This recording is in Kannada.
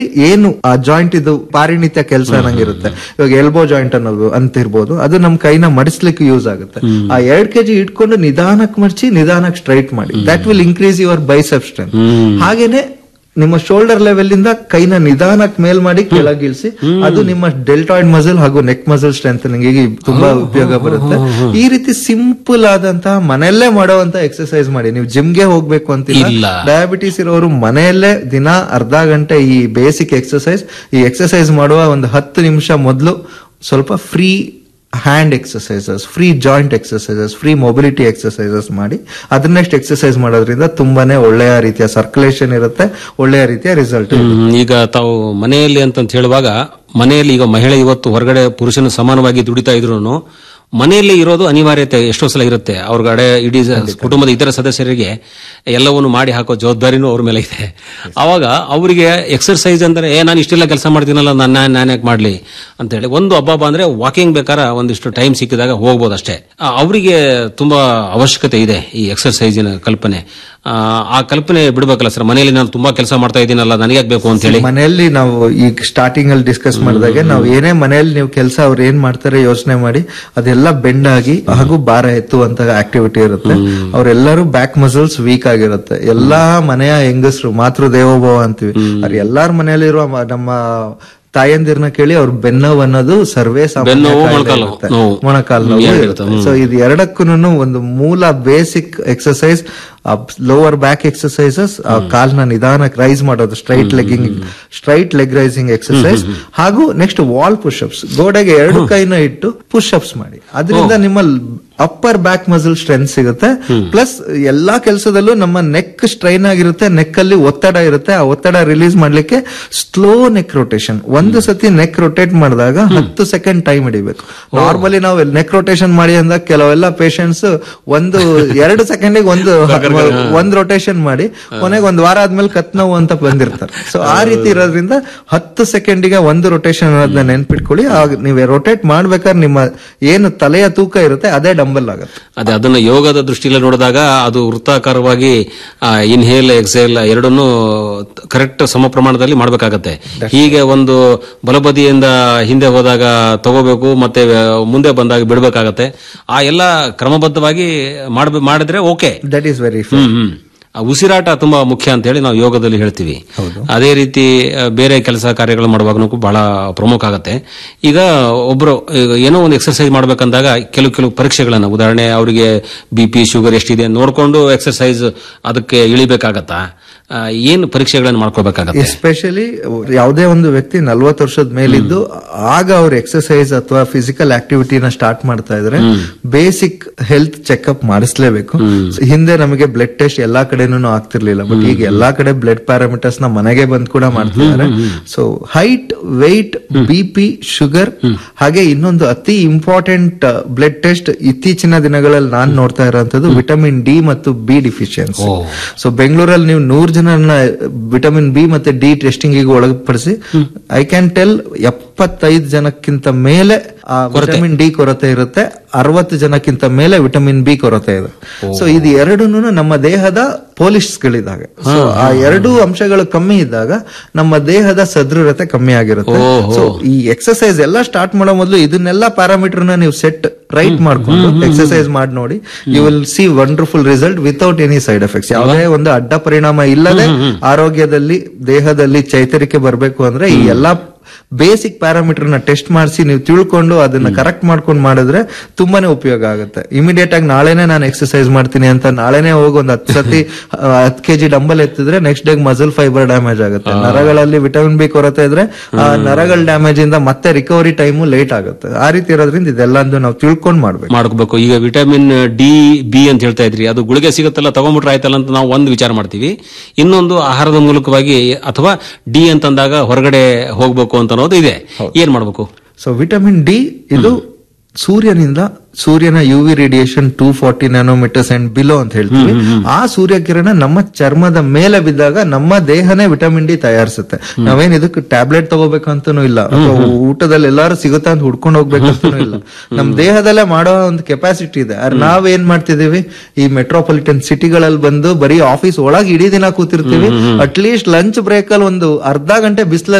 ಏನು ಆ ಜಾಯಿಂಟ್ ಇದು ಪಾರಿಣಿತ್ಯ ಕೆಲಸ ಅನ್ನಂಗಿರುತ್ತೆ ಇವಾಗ ಎಲ್ಬೋ ಜಾಯಿಂಟ್ ಅನ್ನೋದು ಅಂತ ಇರ್ಬೋದು ಅದು ನಮ್ ಕೈನ ಮಡಿಸ್ಲಿಕ್ಕೆ ಯೂಸ್ ಆಗುತ್ತೆ ಆ ಎರಡ್ ಕೆಜಿ ಇಟ್ಕೊಂಡು ನಿಧಾನಕ್ಕೆ ಮಡಚಿ ನಿಧಾನಕ್ಕೆ ಸ್ಟ್ರೈಟ್ ಮಾಡಿ that will increase your bicep strength ಹಾಗೇನೆ ನಿಮ್ಮ ಶೋಲ್ಡರ್ ಲೆವೆಲ್ ಇಂದ ಕೈನ ನಿಧಾನಕ್ಕೆ ಮೇಲ್ ಮಾಡಿ ಕೆಳಗಿಳಿಸಿ ಅದು ನಿಮ್ಮ ಡೆಲ್ಟಾಯ್ಡ್ ಮಸಲ್ ಹಾಗೂ ನೆಕ್ ಮಸಲ್ ಸ್ಟ್ರೆಂತ್ ತುಂಬಾ ಉಪಯೋಗ ಬರುತ್ತೆ ಈ ರೀತಿ ಸಿಂಪಲ್ ಆದಂತಹ ಮನೆಯಲ್ಲೇ ಮಾಡುವಂತ ಎಕ್ಸರ್ಸೈಸ್ ಮಾಡಿ ನೀವು ಜಿಮ್ಗೆ ಹೋಗ್ಬೇಕು ಇಲ್ಲ. ಅಂತಿಲ್ಲ ಡಯಾಬಿಟಿಸ್ ಇರೋರು ಮನೆಯಲ್ಲೇ ದಿನ ಅರ್ಧ ಗಂಟೆ ಈ ಬೇಸಿಕ್ ಎಕ್ಸರ್ಸೈಸ್ ಈ ಎಕ್ಸರ್ಸೈಸ್ ಮಾಡುವ ಒಂದು ಹತ್ತು ನಿಮಿಷ ಮೊದಲು ಸ್ವಲ್ಪ free hand exercises free joint exercises free mobility exercises ಮಾಡಿ ಅದ್ರ ನೆಕ್ಸ್ಟ್ ಎಕ್ಸರ್ಸೈಸ್ ಮಾಡೋದ್ರಿಂದ ತುಂಬಾನೇ ಒಳ್ಳೆಯ ರೀತಿಯ ಸರ್ಕ್ಯುಲೇಷನ್ ಇರುತ್ತೆ ಒಳ್ಳೆಯ ರೀತಿಯ ರಿಸಲ್ಟ್ ಹ್ಮ್, ಈಗ ತಾವು ಮನೆಯಲ್ಲಿ ಅಂತಂತ ಹೇಳುವಾಗ ಮನೆಯಲ್ಲಿ ಈಗ ಮಹಿಳೆ ಇವತ್ತು ಹೊರಗಡೆ ಪುರುಷನ ಸಮಾನವಾಗಿ ದುಡಿತಾ ಇದ್ರು ಮನೆಯಲ್ಲಿ ಇರೋದು ಅನಿವಾರ್ಯತೆ ಎಷ್ಟೋ ಸಲ ಇರುತ್ತೆ ಅವ್ರ ಕಡೆ ಇಡೀ ಕುಟುಂಬದ ಇತರ ಸದಸ್ಯರಿಗೆ ಎಲ್ಲವನ್ನು ಮಾಡಿ ಹಾಕೋ ಜವಾಬ್ದಾರಿನೂ ಅವ್ರ ಮೇಲೆ ಇದೆ ಅವಾಗ ಅವರಿಗೆ ಎಕ್ಸರ್ಸೈಸ್ ಅಂದ್ರೆ ಏ ನಾನು ಇಷ್ಟೆಲ್ಲ ಕೆಲಸ ಮಾಡ್ತೀನಲ್ಲ ನಾನು ನಾನು ನಾನು ಯಾಕೆ ಮಾಡ್ಲಿ ಅಂತ ಹೇಳಿ ಒಂದು ಹಬ್ಬ ಅಂದ್ರೆ ವಾಕಿಂಗ್ ಬೇಕಾದ್ರೆ ಒಂದಿಷ್ಟು ಟೈಮ್ ಸಿಕ್ಕಿದಾಗ ಹೋಗ್ಬೋದು ಅಷ್ಟೇ ಆ, ಅವರಿಗೆ ತುಂಬಾ ಅವಶ್ಯಕತೆ ಇದೆ ಈ ಎಕ್ಸರ್ಸೈಸಿನ ಕಲ್ಪನೆ ಆ, ಆ ಕಲ್ಪನೆ ಬಿಡ್ಬೇಕಲ್ಲ ಸರ್ ಮನೆಯಲ್ಲಿ ನಾನು ತುಂಬಾ ಕೆಲಸ ಮಾಡ್ತಾ ಇದ್ದೀನಲ್ಲ ನನಗೆ ಯಾಕ್ ಬೇಕು ಅಂತ ಹೇಳಿ ಮನೆಯಲ್ಲಿ ನಾವು ಈಗ ಸ್ಟಾರ್ಟಿಂಗ್ ಅಲ್ಲಿ ಡಿಸ್ಕಸ್ ಮಾಡಿದಾಗ ನಾವು ಏನೇ ಮನೆಯಲ್ಲಿ ನೀವು ಕೆಲಸ ಅವ್ರು ಏನ್ ಮಾಡ್ತಾರೆ ಯೋಚನೆ ಮಾಡಿ ಅದೆಲ್ಲ ಬೆಂಡ್ ಆಗಿ ಹಾಗೂ ಭಾರ ಎತ್ತುವಂತ ಆಕ್ಟಿವಿಟಿ ಇರುತ್ತೆ ಅವರೆಲ್ಲರೂ ಬ್ಯಾಕ್ ಮಸಲ್ಸ್ ವೀಕ್ ಆಗಿರುತ್ತೆ ಎಲ್ಲಾ ಮನೆಯ ಹೆಂಗಸರು ಮಾತೃ ದೇವೋಭವ ಅಂತೀವಿ ಅವ್ರು ಎಲ್ಲಾರ ಮನೆಯಲ್ಲಿರುವ ಮ- ನಮ್ಮ ತಾಯಂದಿರ್ನ ಕೇಳಿ ಅವ್ರ ಬೆನ್ನೋವು ಅನ್ನೋದು ಸರ್ವೇ ಸಾಮಾನ್ಯ ಬೆನ್ನೋವು, ಕಾಯಿಲೆ ಮೊಣಕಾಲು ಇರುತ್ತೆ. ನೋವು. ಮೊಣಕಾಲು ನೋವು ಹ್ಮ್, ಇರುತ್ತೆ ಸೊ ಇದು ಎರಡಕ್ಕೂ ಒಂದು ಮೂಲ basic exercise lower back exercises ಕಾಲ್ನ ನಿಧಾನಕ್ಕೆ ರೈಸ್ ಮಾಡೋದು straight legging straight leg raising exercise ಹಾಗೂ ನೆಕ್ಸ್ಟ್ ವಾಲ್ ಪುಷ್ಅಪ್ಸ್ ಗೋಡೆಗೆ ಎರಡು ಕೈನ ಇಟ್ಟು ಪುಷ್ಅಪ್ಸ್ ಮಾಡಿ ಅದರಿಂದ ನಿಮ್ಮ ಅಪ್ಪರ್ ಬ್ಯಾಕ್ ಮಸಲ್ ಸ್ಟ್ರೆಂತ್ ಸಿಗುತ್ತೆ ಪ್ಲಸ್ ಎಲ್ಲಾ ಕೆಲಸದಲ್ಲೂ ನಮ್ಮ ನೆಕ್ ಸ್ಟ್ರೈನ್ ಆಗಿರುತ್ತೆ ನೆಕ್ ಅಲ್ಲಿ ಒತ್ತಡ ಇರುತ್ತೆ ಆ ಒತ್ತಡ ರಿಲೀಸ್ ಮಾಡ್ಲಿಕ್ಕೆ ಸ್ಲೋ ನೆಕ್ ರೊಟೇಷನ್ ಒಂದು ಸತಿ ನೆಕ್ ರೊಟೇಟ್ ಮಾಡಿದಾಗ ಹತ್ತು ಸೆಕೆಂಡ್ ಟೈಮ್ ಹಿಡಿಬೇಕು ನಾರ್ಮಲಿ ನಾವು ನೆಕ್ ರೊಟೇಷನ್ ಮಾಡಿ ಅಂದಾಗ ಕೆಲವೆಲ್ಲ ಪೇಷಂಟ್ಸ್ ಒಂದು ಎರಡು ಸೆಕೆಂಡಿಗೆ ಒಂದು ಒಂದ್ ರೊಟೇಷನ್ ಮಾಡಿ ಕೊನೆಗೆ ಒಂದ್ ವಾರ ಆದ್ಮೇಲೆ ಕತ್ ನೋವು ಅಂತ ಬಂದಿರ್ತಾರೆ ಸೊ ಆ ರೀತಿ ಇರೋದ್ರಿಂದ ಹತ್ತು ಸೆಕೆಂಡಿಗೆ ಒಂದು ರೊಟೇಷನ್ ಅನ್ನೋದನ್ನ ನೆನ್ಪಿಟ್ಕೊಳ್ಳಿ ಆಗ ನೀವು ರೊಟೇಟ್ ಮಾಡ್ಬೇಕಾದ್ರೆ ನಿಮ್ಮ ಏನು ತಲೆಯ ತೂಕ ಇರುತ್ತೆ ಅದೇ ಡಂಬಲ್ ಆಗುತ್ತೆ ಅದೇ ಅದನ್ನ ಯೋಗದ ದೃಷ್ಟಿಯಲ್ಲಿ ನೋಡಿದಾಗ ಅದು ವೃತ್ತಾಕಾರವಾಗಿ ಇನ್ಹೇಲ್ ಎಕ್ಸೇಲ್ ಎರಡನ್ನೂ ಕರೆಕ್ಟ್ ಸಮ ಪ್ರಮಾಣದಲ್ಲಿ ಮಾಡಬೇಕಾಗತ್ತೆ ಹೀಗೆ ಒಂದು ಬಲಬದಿಯಿಂದ ಹಿಂದೆ ಹೋದಾಗ ತಗೋಬೇಕು ಮತ್ತೆ ಆ, ಮುಂದೆ ಬಂದಾಗ ಬಿಡಬೇಕಾಗತ್ತೆ ಆ ಎಲ್ಲ ಕ್ರಮಬದ್ಧವಾಗಿ ಮಾಡ್ಬೆ- ಮಾಡಿದ್ರೆ okay that is very hmm hmm ಆ ಉಸಿರಾಟ ತುಂಬಾ ಮುಖ್ಯ ಅಂತ ಹೇಳಿ ನಾವು ಯೋಗದಲ್ಲಿ ಹೇಳ್ತೀವಿ ಅದೇ ರೀತಿ ಆ, ಬೇರೆ ಕೆಲಸ ಕಾರ್ಯಗಳು ಮಾಡುವಾಗನೂ ಬಹಳ ಪ್ರಮುಖ ಆಗತ್ತೆ ಈಗ ಒಬ್ರು ಈಗ ಏನೋ ಒಂದು ಎಕ್ಸರ್ಸೈಸ್ ಮಾಡ್ಬೇಕಂದಾಗ ಕೆಲವು ಕೆಲವು ಪರೀಕ್ಷೆಗಳನ್ನ ಉದಾಹರಣೆ ಅವರಿಗೆ ಬಿ ಪಿ ಶುಗರ್ ಎಷ್ಟಿದೆ ನೋಡ್ಕೊಂಡು ಎಕ್ಸರ್ಸೈಸ್ ಅದಕ್ಕೆ ಇಳಿಬೇಕಾಗತ್ತಾ ಆ, ಏನು ಪರೀಕ್ಷೆಗಳನ್ನು ಮಾಡ್ಕೋಬೇಕಾಗತ್ತೆ ಎಸ್ಪೆಷಲಿ ಯಾವುದೇ ಒಂದು ವ್ಯಕ್ತಿ ನಲ್ವತ್ತು ವರ್ಷದ ಮೇಲಿದ್ದು ಆಗ ಅವ್ರು ಎಕ್ಸರ್ಸೈಸ್ ಅಥವಾ ಫಿಸಿಕಲ್ ಆಕ್ಟಿವಿಟಿನ ಸ್ಟಾರ್ಟ್ ಮಾಡ್ತಾ ಇದ್ರೆ ಬೇಸಿಕ್ ಹೆಲ್ತ್ ಚೆಕ್ಅಪ್ ಮಾಡಿಸ್ಲೇಬೇಕು ಹಿಂದೆ ನಮಗೆ ಬ್ಲಡ್ ಟೆಸ್ಟ್ ಎಲ್ಲಾ ಕಡೆನೂ ಆಗ್ತಿರ್ಲಿಲ್ಲ ಬಟ್ ಈಗ ಎಲ್ಲಾ ಕಡೆ ಬ್ಲಡ್ ಪ್ಯಾರಾಮೀಟರ್ಸ್ ನ ಮನೆಗೆ ಬಂದ್ ಕೂಡ ಮಾಡ್ತಿದ್ದಾರೆ so height weight B P sugar ಹಾಗೆ ಇನ್ನೊಂದು ಅತಿ ಇಂಪಾರ್ಟೆಂಟ್ ಬ್ಲಡ್ ಟೆಸ್ಟ್ ಇತ್ತೀಚಿನ ದಿನಗಳಲ್ಲಿ ನಾನ್ ನೋಡ್ತಾ ಇರೋಂಥದ್ದು ವಿಟಮಿನ್ ಡಿ ಮತ್ತು ಬಿ ಡಿಫಿಷಿಯನ್ಸಿ ಸೊ ಬೆಂಗಳೂರಲ್ಲಿ ನೀವು ನೂರ್ ಜನರನ್ನ ವಿಟಮಿನ್ ಬಿ ಮತ್ತೆ ಡಿ ಟೆಸ್ಟಿಂಗ್ ಒಳಪಡಿಸಿ ಐ ಕ್ಯಾನ್ ಟೆಲ್ ಎಪ್ಪತ್ತೈದು ಜನಕ್ಕಿಂತ ಮೇಲೆ ಆ ವಿಟಮಿನ್ ಡಿ ಕೊರತೆ ಇರುತ್ತೆ ಅರವತ್ತು ಜನಕ್ಕಿಂತ ಮೇಲೆ ವಿಟಮಿನ್ ಬಿ ಕೊರತೆ ಇದೆ ಸೊ ಇದು ಎರಡೂ ನಮ್ಮ ದೇಹದ ಪೋಲಿಸ್ಗಳಿದಾಗ ಸೊ ಆ ಎರಡೂ ಅಂಶಗಳು ಕಮ್ಮಿ ಇದ್ದಾಗ ನಮ್ಮ ದೇಹದ ಸದೃಢತೆ ಕಮ್ಮಿ ಆಗಿರುತ್ತೆ ಸೊ ಈ ಎಕ್ಸರ್ಸೈಸ್ ಎಲ್ಲ ಸ್ಟಾರ್ಟ್ ಮಾಡೋ ಮೊದಲು ಇದನ್ನೆಲ್ಲ ಪ್ಯಾರಾಮೀಟರ್ ನ ನೀವು ಸೆಟ್ ರೈಟ್ ಮಾಡ್ಕೊಂಡು ಎಕ್ಸರ್ಸೈಸ್ ಮಾಡಿ ನೋಡಿ you will see wonderful result without any side effects ಯಾವುದೇ ಒಂದು ಅಡ್ಡ ಪರಿಣಾಮ ಇಲ್ಲದೆ ಆರೋಗ್ಯದಲ್ಲಿ ದೇಹದಲ್ಲಿ ಚೈತರಿಕೆ ಬರಬೇಕು ಅಂದ್ರೆ ಈ ಎಲ್ಲಾ ಬೇಸಿಕ್ ಪ್ಯಾರಾಮೀಟರ್ ನ ಟೆಸ್ಟ್ ಮಾಡಿಸಿ ನೀವು ತಿಳ್ಕೊಂಡು ಅದನ್ನ ಕರೆಕ್ಟ್ ಮಾಡ್ಕೊಂಡು ಮಾಡಿದ್ರೆ ತುಂಬಾನೇ ಉಪಯೋಗ ಆಗುತ್ತೆ ಇಮಿಡಿಯೇಟ್ ಆಗಿ ನಾಳೆನೆ ನಾನು ಎಕ್ಸರ್ಸೈಸ್ ಮಾಡ್ತೀನಿ ಅಂತ ನಾಳೆನೆ ಹೋಗಿ ಒಂದ್ ಹತ್ತು ಸತಿ ಹತ್ತು ಕೆಜಿ ಡಂಬಲ್ ಎತ್ತಿದ್ರೆ next day muscle fibre damage ಆಗುತ್ತೆ ನರಗಳಲ್ಲಿ ವಿಟಮಿನ್ ಬಿ ಕೊರತೆ ಇದ್ರೆ ಆ ನರಗಳ ಡ್ಯಾಮೇಜ್ ಇಂದ ಮತ್ತೆ ರಿಕವರಿ ಟೈಮು ಲೇಟ್ ಆಗುತ್ತೆ ಆ ರೀತಿ ಇರೋದ್ರಿಂದ ಇದೆಲ್ಲ ನಾವು ತಿಳ್ಕೊಂಡ್ ಮಾಡ್ಬೇಕು ಮಾಡ್ಕೋಬೇಕು ಈಗ ವಿಟಮಿನ್ ಡಿ ಬಿ ಅಂತ ಹೇಳ್ತಾ ಇದ್ರಿ ಅದು ಗುಳಿಗೆ ಸಿಗುತ್ತಲ್ಲ ತಗೊಂಡ್ಬಿಟ್ರೆ ಆಯ್ತಲ್ಲ ಅಂತ ನಾವು ಒಂದು ವಿಚಾರ ಮಾಡ್ತೀವಿ ಇನ್ನೊಂದು ಆಹಾರದ ಮೂಲಕವಾಗಿ ಅಥವಾ ಡಿ ಅಂತಂದಾಗ ಹೊರಗಡೆ ಹೋಗ್ಬೇಕು ಅಂತ ಅನ್ನೋದು ಇದೆ ಏನ್ ಮಾಡ್ಬೇಕು ಸೊ ವಿಟಮಿನ್ ಡಿ ಇದು ಸೂರ್ಯನಿಂದ ಸೂರ್ಯನ U V radiation two forty nanometres and below ಅಂತ ಹೇಳ್ತೀವಿ ಆ ಸೂರ್ಯ ಕಿರಣ ನಮ್ಮ ಚರ್ಮದ ಮೇಲೆ ಬಿದ್ದಾಗ ನಮ್ಮ ದೇಹನೇ ವಿಟಮಿನ್ ಡಿ ತಯಾರಿಸುತ್ತೆ ನಾವೇನ್ ಇದಕ್ಕೆ ಟ್ಯಾಬ್ಲೆಟ್ ತಗೋಬೇಕಂತನೂ ಇಲ್ಲ ಅಥವಾ ಊಟದಲ್ಲಿ ಎಲ್ಲಾರು ಸಿಗುತ್ತಾ ಅಂತ ಹುಡ್ಕೊಂಡು ಹೋಗ್ಬೇಕಂತನೂ ಇಲ್ಲ ನಮ್ ದೇಹದಲ್ಲೇ ಮಾಡೋ ಒಂದು ಕೆಪಾಸಿಟಿ ಇದೆ ಆದ್ರೆ ನಾವ್ ಏನ್ ಮಾಡ್ತಿದೀವಿ ಈ ಮೆಟ್ರೋಪಾಲಿಟನ್ ಸಿಟಿಗಳಲ್ಲಿ ಬಂದು ಬರೀ ಆಫೀಸ್ ಒಳಗೆ ಇಡೀ ದಿನ ಕೂತಿರ್ತೀವಿ ಅಟ್ಲೀಸ್ಟ್ ಲಂಚ್ ಬ್ರೇಕ್ ಅಲ್ಲಿ ಒಂದು ಅರ್ಧ ಗಂಟೆ ಬಿಸಿಲಲ್ಲಿ